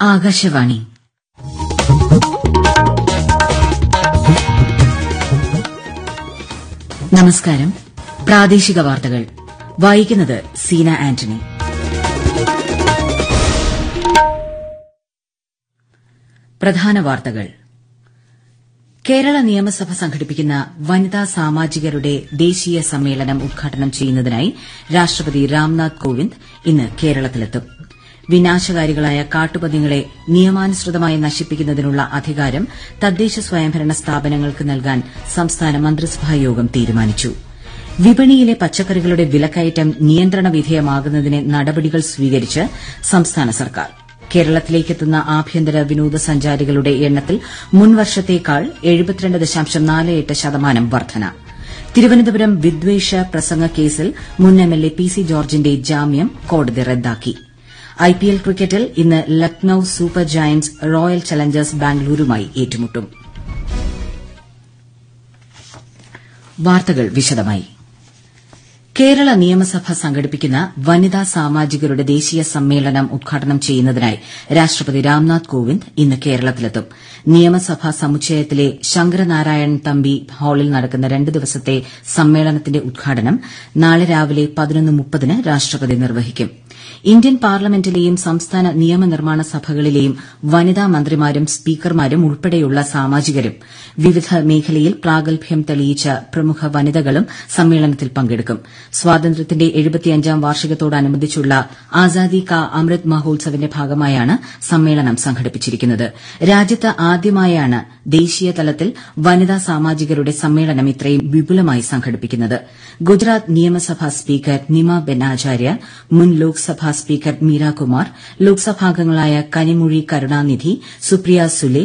ആകാശവാണി നമസ്കാരം പ്രാദേശിക വാർത്തകൾ വായിക്കുന്നത് സീന ആന്റണി പ്രധാന വാർത്തകൾ കേരള നിയമസഭ സംഘടിപ്പിക്കുന്ന വനിതാ സാമാജികരുടെ ദേശീയ സമ്മേളനം ഉദ്ഘാടനം ചെയ്യുന്നതിനായി രാഷ്ട്രപതി രാംനാഥ് കോവിന്ദ് ഇന്ന് കേരളത്തിലെത്തും വിനാശകാരികളായ കാട്ടുപന്നികളെ നിയമാനുസൃതമായി നശിപ്പിക്കുന്നതിനുള്ള അധികാരം തദ്ദേശ സ്വയംഭരണ സ്ഥാപനങ്ങൾക്ക് നൽകാൻ സംസ്ഥാന മന്ത്രിസഭായോഗം തീരുമാനിച്ചു വിപണിയിലെ പച്ചക്കറികളുടെ വിലക്കയറ്റം നിയന്ത്രണ വിധേയമാകുന്നതിന് നടപടികൾ സ്വീകരിച്ച് സംസ്ഥാന സർക്കാർ കേരളത്തിലേക്കെത്തുന്ന ആഭ്യന്തര വിനോദസഞ്ചാരികളുടെ എണ്ണത്തിൽ മുൻവർഷത്തേക്കാൾ ശതമാനം വർധന തിരുവനന്തപുരം വിദ്വേഷ പ്രസംഗ കേസിൽ മുൻ എംഎൽഎ പി സി ജോർജിന്റെ ജാമ്യം കോടതി റദ്ദാക്കി ഐപിഎൽ ക്രിക്കറ്റിൽ ഇന്ന് Lucknow Super Giants Royal Challengers ബാംഗ്ലൂരുമായി ഏറ്റുമുട്ടും വാർത്തകൾ വിശദമായി കേരള നിയമസഭ സംഘടിപ്പിക്കുന്ന വനിതാ സാമാജികരുടെ ദേശീയ സമ്മേളനം ഉദ്ഘാടനം ചെയ്യുന്നതിനായി രാഷ്ട്രപതി രാംനാഥ് കോവിന്ദ് ഇന്ന് കേരളത്തിലെത്തും നിയമസഭാ സമുച്ചയത്തിലെ ശങ്കരനാരായണൻ തമ്പി ഹാളിൽ നടക്കുന്ന രണ്ട് ദിവസത്തെ സമ്മേളനത്തിന്റെ ഉദ്ഘാടനം നാളെ രാവിലെ ന് രാഷ്ട്രപതി നിർവഹിക്കും ഇന്ത്യൻ പാർലമെന്റിലെയും സംസ്ഥാന നിയമനിർമ്മാണ സഭകളിലെയും വനിതാ മന്ത്രിമാരും സ്പീക്കർമാരും ഉൾപ്പെടെയുള്ള സാമാജികരും വിവിധ മേഖലയിൽ പ്രാഗൽഭ്യം തെളിയിച്ച പ്രമുഖ വനിതകളും സമ്മേളനത്തിൽ പങ്കെടുക്കും സ്വാതന്ത്ര്യത്തിന്റെ എഴുപത്തിയഞ്ചാം വാർഷികത്തോടനുബന്ധിച്ചുള്ള ആസാദി കാ അമൃത് മഹോത്സവിന്റെ ഭാഗമായാണ് സമ്മേളനം സംഘടിപ്പിച്ചിരിക്കുന്നത് രാജ്യത്ത് ആദ്യമായാണ് ദേശീയ തലത്തിൽ വനിതാ സാമാജികരുടെ സമ്മേളനം ഇത്രയും വിപുലമായി സംഘടിപ്പിക്കുന്നത് ഗുജറാത്ത് നിയമസഭാ സ്പീക്കർ നിമ ബെൻ ആചാര്യ മുൻ ലോക്സഭാ സ്പീക്കർ മീരാകുമാർ ലോക്സഭാംഗങ്ങളായ കനിമൊഴി കരുണാനിധി സുപ്രിയ സുലെ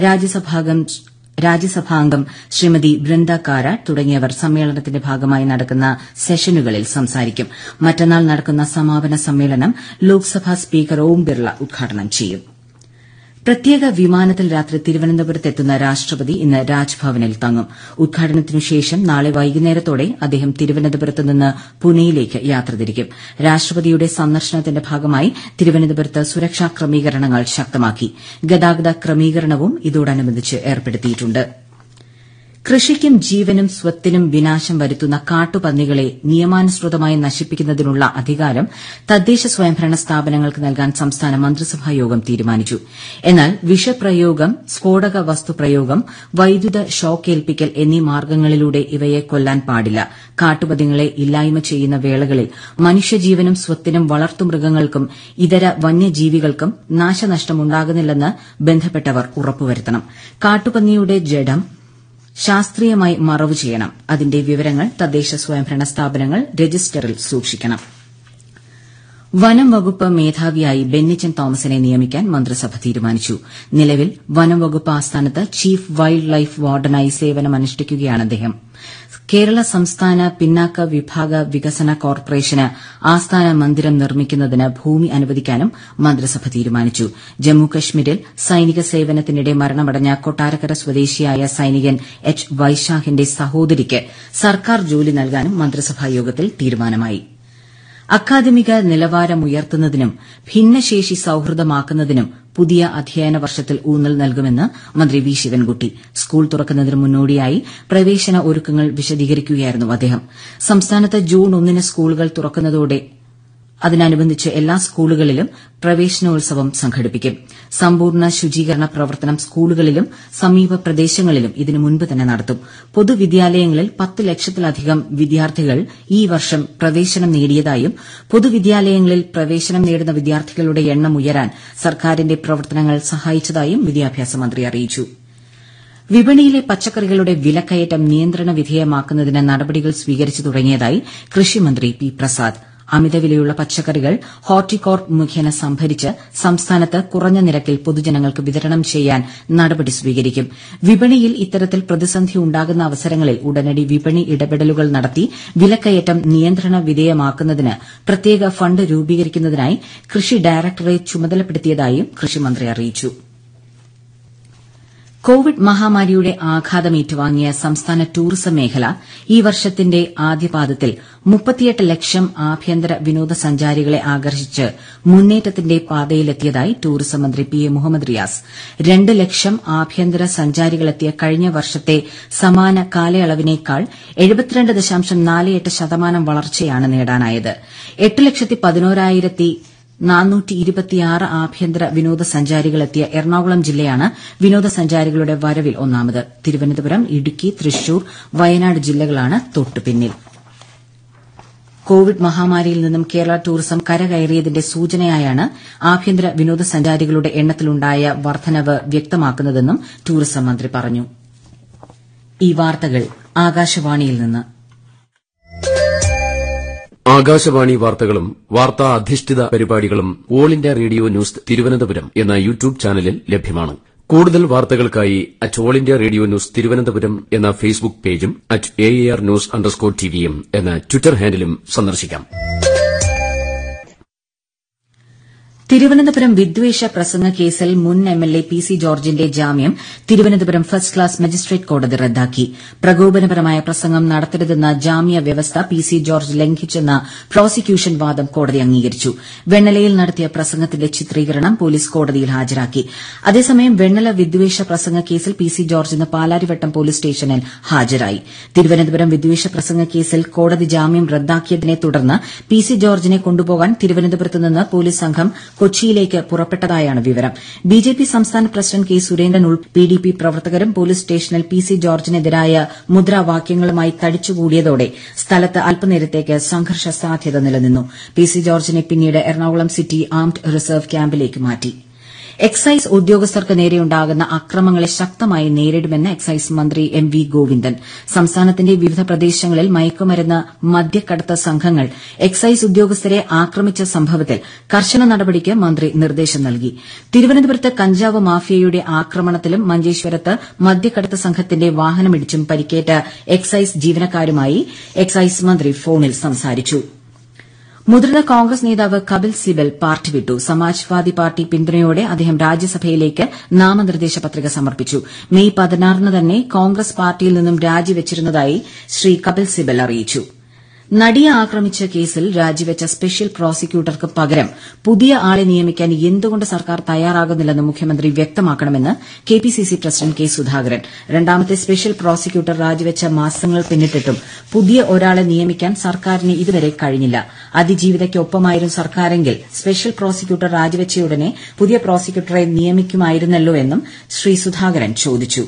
രാജ്യസഭാംഗം ശ്രീമതി ബൃന്ദ കാരാട്ട് തുടങ്ങിയവർ സമ്മേളനത്തിന്റെ ഭാഗമായി നടക്കുന്ന സെഷനുകളിൽ സംസാരിക്കും മറ്റന്നാൾ നടക്കുന്ന സമാപന സമ്മേളനം ലോക്സഭാ സ്പീക്കർ ഓം ബിർള ഉദ്ഘാടനം ചെയ്യും പ്രത്യേക വിമാനത്തിൽ രാത്രി തിരുവനന്തപുരത്തെത്തുന്ന രാഷ്ട്രപതി ഇന്ന് രാജ്ഭവനിൽ തങ്ങും ഉദ്ഘാടനത്തിനുശേഷം നാളെ വൈകുന്നേരത്തോടെ അദ്ദേഹം തിരുവനന്തപുരത്ത് നിന്ന് പുനെയിലേക്ക് യാത്ര തിരിക്കും രാഷ്ട്രപതിയുടെ സന്ദർശനത്തിന്റെ ഭാഗമായി തിരുവനന്തപുരത്ത് സുരക്ഷാ ക്രമീകരണങ്ങൾ ശക്തമാക്കി ഗതാഗത ക്രമീകരണവും ഇതോടനുബന്ധിച്ച് ഏർപ്പെടുത്തിയിട്ടുണ്ട് കൃഷിക്കും ജീവനും സ്വത്തിനും വിനാശം വരുത്തുന്ന കാട്ടുപന്നികളെ നിയമാനുസൃതമായി നശിപ്പിക്കുന്നതിനുള്ള അധികാരം തദ്ദേശ സ്വയംഭരണ സ്ഥാപനങ്ങൾക്ക് നൽകാൻ സംസ്ഥാന മന്ത്രിസഭായോഗം തീരുമാനിച്ചു എന്നാൽ വിഷപ്രയോഗം സ്ഫോടക വസ്തുപ്രയോഗം വൈദ്യുത ഷോക്കേൽപ്പിക്കൽ എന്നീ മാർഗ്ഗങ്ങളിലൂടെ ഇവയെ കൊല്ലാൻ പാടില്ല കാട്ടുപന്നികളെ ഇല്ലായ്മ ചെയ്യുന്ന വേളകളിൽ മനുഷ്യജീവനും സ്വത്തിനും വളർത്തുമൃഗങ്ങൾക്കും ഇതര വന്യജീവികൾക്കും നാശനഷ്ടമുണ്ടാകുന്നില്ലെന്ന് ബന്ധപ്പെട്ടവർ ഉറപ്പുവരുത്തണം കാട്ടുപന്നിയുടെ ജഡം ശാസ്ത്രീയമായി മറവു ചെയ്യണം അതിന്റെ വിവരങ്ങൾ തദ്ദേശ സ്വയംഭരണ സ്ഥാപനങ്ങൾ രജിസ്റ്ററിൽ സൂക്ഷിക്കണം വനം വകുപ്പ് മേധാവിയായി ബെന്നിച്ചൻ തോമസിനെ നിയമിക്കാൻ മന്ത്രിസഭ തീരുമാനിച്ചു നിലവിൽ വനം വകുപ്പ് ആസ്ഥാനത്ത് ചീഫ് വൈൽഡ് ലൈഫ് വാർഡനായി സേവനമനുഷ്ഠിക്കുകയാണ് അദ്ദേഹം കേരള സംസ്ഥാന പിന്നാക്ക വിഭാഗ വികസന കോർപ്പറേഷന് ആസ്ഥാന മന്ദിരം നിർമ്മിക്കുന്നതിന് ഭൂമി അനുവദിക്കാനും മന്ത്രിസഭ തീരുമാനിച്ചു ജമ്മുകശ്മീരിൽ സൈനിക സേവനത്തിനിടെ മരണമടഞ്ഞ കൊട്ടാരക്കര സ്വദേശിയായ സൈനികൻ എച്ച് വൈശാഖിന്റെ സഹോദരിക്ക് സർക്കാർ ജോലി നൽകാനും മന്ത്രിസഭായോഗത്തിൽ തീരുമാനമായി അക്കാദമിക നിലവാരമുയർത്തുന്നതിനും ഭിന്നശേഷി സൌഹൃദമാക്കുന്നതിനും പുതിയ അധ്യയന വർഷത്തിൽ ഊന്നൽ നൽകുമെന്ന് മന്ത്രി വി ശിവൻകുട്ടി സ്കൂൾ തുറക്കുന്നതിന് മുന്നോടിയായി പ്രവേശന ഒരുക്കങ്ങൾ വിശദീകരിക്കുകയായിരുന്നു അദ്ദേഹം സംസ്ഥാനത്ത് ജൂൺ ഒന്നിന് സ്കൂളുകൾ തുറക്കുന്നതോടെ അതിനനുബന്ധിച്ച് എല്ലാ സ്കൂളുകളിലും പ്രവേശനോത്സവം സംഘടിപ്പിക്കും സമ്പൂർണ്ണ ശുചീകരണ പ്രവർത്തനം സ്കൂളുകളിലും സമീപ പ്രദേശങ്ങളിലും ഇതിനു മുൻപ് തന്നെ നടത്തും പൊതുവിദ്യാലയങ്ങളിൽ പത്ത് ലക്ഷത്തിലധികം വിദ്യാർത്ഥികൾ ഈ വർഷം പ്രവേശനം നേടിയതായും പൊതുവിദ്യാലയങ്ങളിൽ പ്രവേശനം നേടുന്ന വിദ്യാർത്ഥികളുടെ എണ്ണം ഉയരാൻ സർക്കാരിന്റെ പ്രവർത്തനങ്ങൾ സഹായിച്ചതായും വിദ്യാഭ്യാസ മന്ത്രി അറിയിച്ചു വിപണിയിലെ പച്ചക്കറികളുടെ വിലക്കയറ്റം നിയന്ത്രണ വിധേയമാക്കുന്നതിന് നടപടികൾ സ്വീകരിച്ചു തുടങ്ങിയതായി കൃഷിമന്ത്രി പി പ്രസാദ് അമിതവിലയുള്ള പച്ചക്കറികൾ ഹോർട്ടികോർപ്പ് മുഖേന സംഭരിച്ച് സംസ്ഥാനത്ത് കുറഞ്ഞ നിരക്കിൽ പൊതുജനങ്ങൾക്ക് വിതരണം ചെയ്യാൻ നടപടി സ്വീകരിക്കും വിപണിയിൽ ഇത്തരത്തിൽ പ്രതിസന്ധി ഉണ്ടാകുന്ന അവസരങ്ങളിൽ ഉടനടി വിപണി ഇടപെടലുകൾ നടത്തി വിലക്കയറ്റം നിയന്ത്രണ വിധേയമാക്കുന്നതിന് പ്രത്യേക ഫണ്ട് രൂപീകരിക്കുന്നതിനായി കൃഷി ഡയറക്ടറേറ്റ് ചുമതലപ്പെടുത്തിയതായും കൃഷിമന്ത്രി അറിയിച്ചു കോവിഡ് മഹാമാരിയുടെ ആഘാതം ഏറ്റുവാങ്ങിയ സംസ്ഥാന ടൂറിസം മേഖല ഈ വർഷത്തിന്റെ ആദ്യപാദത്തിൽ മുപ്പത്തിയെട്ട് ലക്ഷം ആഭ്യന്തര വിനോദസഞ്ചാരികളെ ആകർഷിച്ച് മുന്നേറ്റത്തിന്റെ പാതയിലെത്തിയതായി ടൂറിസം മന്ത്രി പി എ മുഹമ്മദ് റിയാസ് രണ്ട് ലക്ഷം ആഭ്യന്തര സഞ്ചാരികളെത്തിയ കഴിഞ്ഞ വർഷത്തെ സമാന കാലയളവിനേക്കാൾ എഴുപത്തിരണ്ട് ദശാംശം നാല് എട്ട് ശതമാനം വളർച്ചയാണ് നേടാനായത് എട്ട് ലക്ഷത്തി പതിനോരായിരത്തി ആഭ്യന്തര വിനോദസഞ്ചാരികളെത്തിയ എറണാകുളം ജില്ലയാണ് വിനോദസഞ്ചാരികളുടെ വരവിൽ ഒന്നാമത് തിരുവനന്തപുരം ഇടുക്കി തൃശൂർ വയനാട് ജില്ലകളാണ് തൊട്ടുപിന്നിൽ കോവിഡ് മഹാമാരിയിൽ നിന്നും കേരള ടൂറിസം കരകയറിയതിന്റെ സൂചനയായാണ് ആഭ്യന്തര വിനോദസഞ്ചാരികളുടെ എണ്ണത്തിലുണ്ടായ വർദ്ധനവ് വ്യക്തമാക്കുന്നതെന്നും ടൂറിസം മന്ത്രി പറഞ്ഞു ഈ വാർത്തകൾ ആകാശവാണിയിൽ നിന്ന് ആകാശവാണി വാർത്തകളും വാർത്താ അധിഷ്ഠിത പരിപാടികളും all India radio news Thiruvananthapuram എന്ന യൂട്യൂബ് ചാനലിൽ ലഭ്യമാണ് കൂടുതൽ വാർത്തകൾക്കായി at all India radio news Thiruvananthapuram എന്ന ഫേസ്ബുക്ക് പേജും at A R news underscore ടിവിയും എന്ന ട്വിറ്റർ ഹാൻഡിലും സന്ദർശിക്കാം തിരുവനന്തപുരം വിദ്വേഷ പ്രസംഗ കേസിൽ മുൻ എംഎൽഎ പി സി ജോർജിന്റെ ജാമ്യം തിരുവനന്തപുരം ഫസ്റ്റ് ക്ലാസ് മജിസ്ട്രേറ്റ് കോടതി റദ്ദാക്കി പ്രകോപനപരമായ പ്രസംഗം നടത്തരുതെന്ന ജാമ്യ വ്യവസ്ഥ പി സി ജോർജ് ലംഘിച്ചെന്ന പ്രോസിക്യൂഷൻ വാദം കോടതി അംഗീകരിച്ചു വെണ്ണലയിൽ നടത്തിയ പ്രസംഗത്തിന്റെ ചിത്രീകരണം പോലീസ് കോടതിയിൽ ഹാജരാക്കി അതേസമയം വെണ്ണല വിദ്വേഷ പ്രസംഗ കേസിൽ പി സി ജോർജ് ഇന്ന് പാലാരിവട്ടം പോലീസ് സ്റ്റേഷനിൽ ഹാജരായി തിരുവനന്തപുരം വിദ്വേഷ പ്രസംഗ കേസിൽ കോടതി ജാമ്യം റദ്ദാക്കിയതിനെ തുടർന്ന് പി സി ജോർജിനെ കൊണ്ടുപോകാൻ തിരുവനന്തപുരത്ത് നിന്ന് പോലീസ് സംഘം കൊച്ചിയിലേക്ക് പുറപ്പെട്ടതായാണ് വിവരം ബിജെപി സംസ്ഥാന പ്രസിഡന്റ് കെ സുരേന്ദ്രൻ ഉൾപ്പെടെ പിഡിപി പ്രവർത്തകരും പോലീസ് സ്റ്റേഷനിൽ പി സി ജോർജിനെതിരായ മുദ്രാവാക്യങ്ങളുമായി തടിച്ചുകൂടിയതോടെ സ്ഥലത്ത് അല്പനേരത്തേക്ക് സംഘർഷ സാധ്യത നിലനിന്നു പി സി ജോർജിനെ പിന്നീട് എറണാകുളം സിറ്റി ആംഡ് റിസർവ് ക്യാമ്പിലേക്ക് മാറ്റി എക്സൈസ് ഉദ്യോഗസ്ഥർക്ക് നേരെയുണ്ടാകുന്ന അക്രമങ്ങളെ ശക്തമായി നേരിടുമെന്ന് എക്സൈസ് മന്ത്രി എം വി ഗോവിന്ദൻ സംസ്ഥാനത്തിന്റെ വിവിധ പ്രദേശങ്ങളിൽ മയക്കുമരുന്ന് മദ്യക്കടത്ത് സംഘങ്ങൾ എക്സൈസ് ഉദ്യോഗസ്ഥരെ ആക്രമിച്ച സംഭവത്തിൽ കർശന നടപടിക്ക് മന്ത്രി നിർദ്ദേശം നൽകി തിരുവനന്തപുരത്ത് കഞ്ചാവ് മാഫിയയുടെ ആക്രമണത്തിലും മഞ്ചേശ്വരത്ത് മദ്യക്കടത്ത് സംഘത്തിന്റെ വാഹനമിടിച്ചും പരിക്കേറ്റ എക്സൈസ് ജീവനക്കാരുമായി എക്സൈസ് മന്ത്രി ഫോണിൽ സംസാരിച്ചു മുതിർന്ന കോൺഗ്രസ് നേതാവ് കപിൽ സിബൽ പാർട്ടി വിട്ടു സമാജ്വാദി പാർട്ടി പിന്തുണയോടെ അദ്ദേഹം രാജ്യസഭയിലേക്ക് നാമനിർദ്ദേശ പത്രിക സമർപ്പിച്ചു മെയ് പതിനാറിന് തന്നെ കോൺഗ്രസ് പാർട്ടിയിൽ നിന്നും രാജിവച്ചിരുന്നതായി ശ്രീ കപിൽ സിബൽ അറിയിച്ചു നടിയെ ആക്രമിച്ച കേസിൽ രാജിവെച്ച സ്പെഷ്യൽ പ്രോസിക്യൂട്ടർക്ക് പകരം പുതിയ ആളെ നിയമിക്കാൻ എന്തുകൊണ്ട് സർക്കാർ തയ്യാറാകുന്നില്ലെന്ന് മുഖ്യമന്ത്രി വ്യക്തമാക്കണമെന്ന് കെപിസിസി പ്രസിഡന്റ് കെ സുധാകരൻ രണ്ടാമത്തെ സ്പെഷ്യൽ പ്രോസിക്യൂട്ടർ രാജിവെച്ച മാസങ്ങൾ പിന്നിട്ടിട്ടും പുതിയ ഒരാളെ നിയമിക്കാൻ സർക്കാരിന് ഇതുവരെ കഴിഞ്ഞില്ല അതിജീവിതയ്ക്കൊപ്പമായിരുന്നു സർക്കാരെങ്കിൽ സ്പെഷ്യൽ പ്രോസിക്യൂട്ടർ രാജിവെച്ചയുടനെ പുതിയ പ്രോസിക്യൂട്ടറെ നിയമിക്കുമായിരുന്നല്ലോ എന്നും ശ്രീ സുധാകരൻ ചോദിച്ചു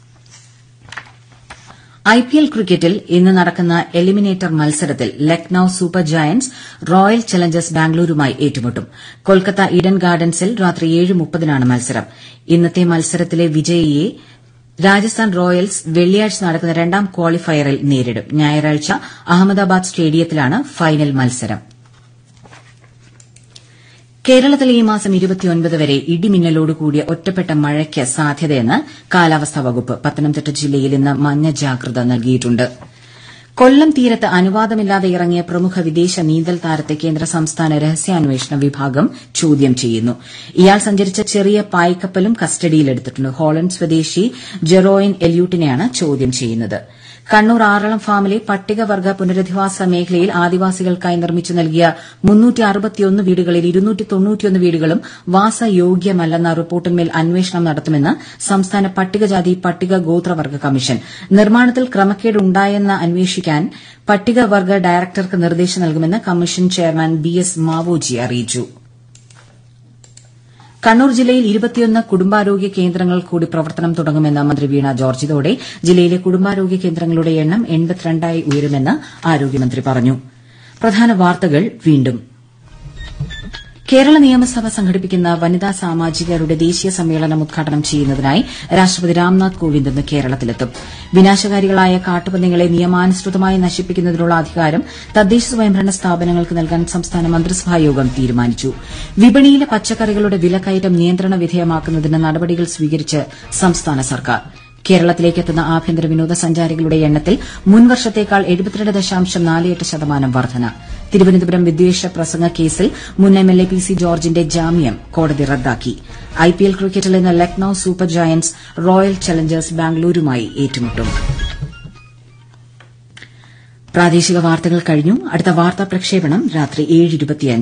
ഐപിഎൽ ക്രിക്കറ്റിൽ ഇന്ന് നടക്കുന്ന എലിമിനേറ്റർ മത്സരത്തിൽ Lucknow Super Giants Royal Challengers ബാംഗ്ലൂരുമായി ഏറ്റുമുട്ടും കൊൽക്കത്ത ഈഡൻ ഗാർഡൻസിൽ രാത്രി ഏഴ് മുപ്പതിനാണ് മത്സരം ഇന്നത്തെ മത്സരത്തിലെ വിജയിയെ രാജസ്ഥാൻ റോയൽസ് വെള്ളിയാഴ്ച നടക്കുന്ന രണ്ടാം ക്വാളിഫയറിൽ നേരിടും ഞായറാഴ്ച അഹമ്മദാബാദ് സ്റ്റേഡിയത്തിലാണ് ഫൈനൽ മത്സരം കേരളത്തിൽ ഈ മാസം വരെ ഇടിമിന്നലോട് കൂടിയ ഒറ്റപ്പെട്ട മഴയ്ക്ക് സാധ്യതയെന്ന് കാലാവസ്ഥാ വകുപ്പ് പത്തനംതിട്ട ജില്ലയിൽ ഇന്ന് മഞ്ഞ ജാഗ്രത നൽകിയിട്ടുണ്ട് കൊല്ലം തീരത്ത് അനുവാദമില്ലാതെ ഇറങ്ങിയ പ്രമുഖ വിദേശ നീന്തൽ താരത്തെ കേന്ദ്ര സംസ്ഥാന രഹസ്യാന്വേഷണ വിഭാഗം ചോദ്യം ചെയ്യുന്നു ഇയാൾ സഞ്ചരിച്ച ചെറിയ പായ്ക്കപ്പലും കസ്റ്റഡിയിലെടുത്തിട്ടുണ്ട് ഹോളണ്ട് സ്വദേശി ജെറോയിൻ എല്യൂട്ടിനെയാണ് ചോദ്യം ചെയ്യുന്നത് കണ്ണൂർ ആറളം ഫാമിലെ പട്ടികവർഗ പുനരധിവാസ മേഖലയിൽ ആദിവാസികൾക്കായി നിർമ്മിച്ചു നൽകിയ വീടുകളിൽ വീടുകളും വാസയോഗ്യമല്ലെന്ന റിപ്പോർട്ടിന്മേൽ അന്വേഷണം നടത്തുമെന്ന് സംസ്ഥാന പട്ടികജാതി പട്ടിക ഗോത്രവർഗ കമ്മീഷൻ നിർമ്മാണത്തിൽ ക്രമക്കേട് ഉണ്ടായെന്ന് അന്വേഷിക്കാൻ പട്ടികവർഗ ഡയറക്ടർക്ക് നിർദ്ദേശം നൽകുമെന്ന് commission chairman B S Mavoji അറിയിച്ചു കണ്ണൂർ ജില്ലയിൽ ഇരുപത്തിയൊന്ന് കുടുംബാരോഗ്യ കേന്ദ്രങ്ങൾ കൂടി പ്രവർത്തനം തുടങ്ങുമെന്ന് മന്ത്രി വീണ ജോർജ് ഇതോടെ ജില്ലയിലെ കുടുംബാരോഗ്യ കേന്ദ്രങ്ങളുടെ എണ്ണം എൺപത്തിരണ്ടായി ഉയരുമെന്ന് ആരോഗ്യമന്ത്രി പറഞ്ഞു പ്രധാന വാർത്തകൾ വീണ്ടും കേരള നിയമസഭ സംഘടിപ്പിക്കുന്ന വനിതാ സാമാജികരുടെ ദേശീയ സമ്മേളനം ഉദ്ഘാടനം ചെയ്യുന്നതിനായി രാഷ്ട്രപതി രാംനാഥ് കോവിന്ദ് ഇന്ന് കേരളത്തിലെത്തും വിനാശകാരികളായ കാട്ടുപന്നികളെ നിയമാനുസൃതമായി നശിപ്പിക്കുന്നതിനുള്ള അധികാരം തദ്ദേശ സ്വയംഭരണ സ്ഥാപനങ്ങൾക്ക് നൽകാൻ സംസ്ഥാന മന്ത്രിസഭായോഗം തീരുമാനിച്ചു വിപണിയിലെ പച്ചക്കറികളുടെ വിലക്കയറ്റം നിയന്ത്രണ വിധേയമാക്കുന്നതിന് നടപടികൾ സ്വീകരിച്ച് സംസ്ഥാന സർക്കാർ കേരളത്തിലേക്ക് എത്തുന്ന ആഭ്യന്തര വിനോദസഞ്ചാരികളുടെ എണ്ണത്തിൽ മുൻവർഷത്തേക്കാൾ ശതമാനം വർധന തിരുവനന്തപുരം വിദ്വേഷ പ്രസംഗ കേസിൽ മുൻ എംഎൽഎ പി സി ജോർജിന്റെ ജാമ്യം കോടതി റദ്ദാക്കി ഐപിഎൽ ക്രിക്കറ്റിൽ ഇന്ന് Lucknow Super Giants Royal Challengers ബാംഗ്ലൂരുമായി ഏറ്റുമുട്ടും പ്രാദേശിക വാർത്തകൾ കഴിഞ്ഞു അടുത്ത വാർത്താ പ്രക്ഷേപണം രാത്രി ഏഴ്